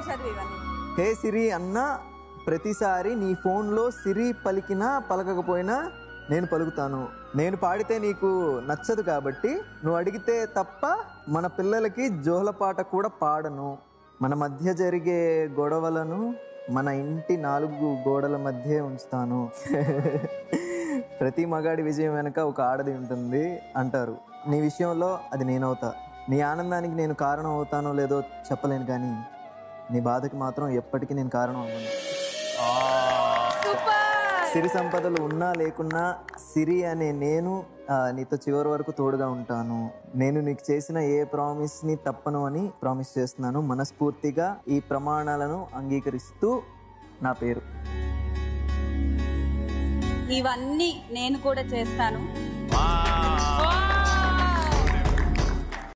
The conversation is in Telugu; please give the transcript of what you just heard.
చదివి ఇవన్నీ హే సిరి అన్న ప్రతిసారి నీ ఫోన్లో సిరి పలికినా పలకకపోయినా నేను పలుకుతాను నేను పాడితే నీకు నచ్చదు కాబట్టి నువ్వు అడిగితే తప్ప మన పిల్లలకి జోలపాట కూడా పాడను మన మధ్య జరిగే గొడవలను మన ఇంటి నాలుగు గోడల మధ్య ఉంచుతాను ప్రతి మగాడి విజయం వెనక ఒక ఆడది ఉంటుంది అంటారు నీ విషయంలో అది నేనవుతా నీ ఆనందానికి నేను కారణం అవుతానో లేదో చెప్పలేను కానీ నీ బాధకి మాత్రం ఎప్పటికీ నేను కారణం అవ్వను సిరి సంపదలు ఉన్నా లేకున్నా సిరి అనే నేను ఆ, నీతో చివరి వరకు తోడుగా ఉంటాను నేను నీకు చేసిన ఏ ప్రామిస్ ని తప్పను అని ప్రామిస్ చేస్తున్నాను మనస్ఫూర్తిగా ఈ ప్రమాణాలను అంగీకరిస్తూ నా పేరు ఇవన్నీ నేను కూడా చేస్తాను Wow.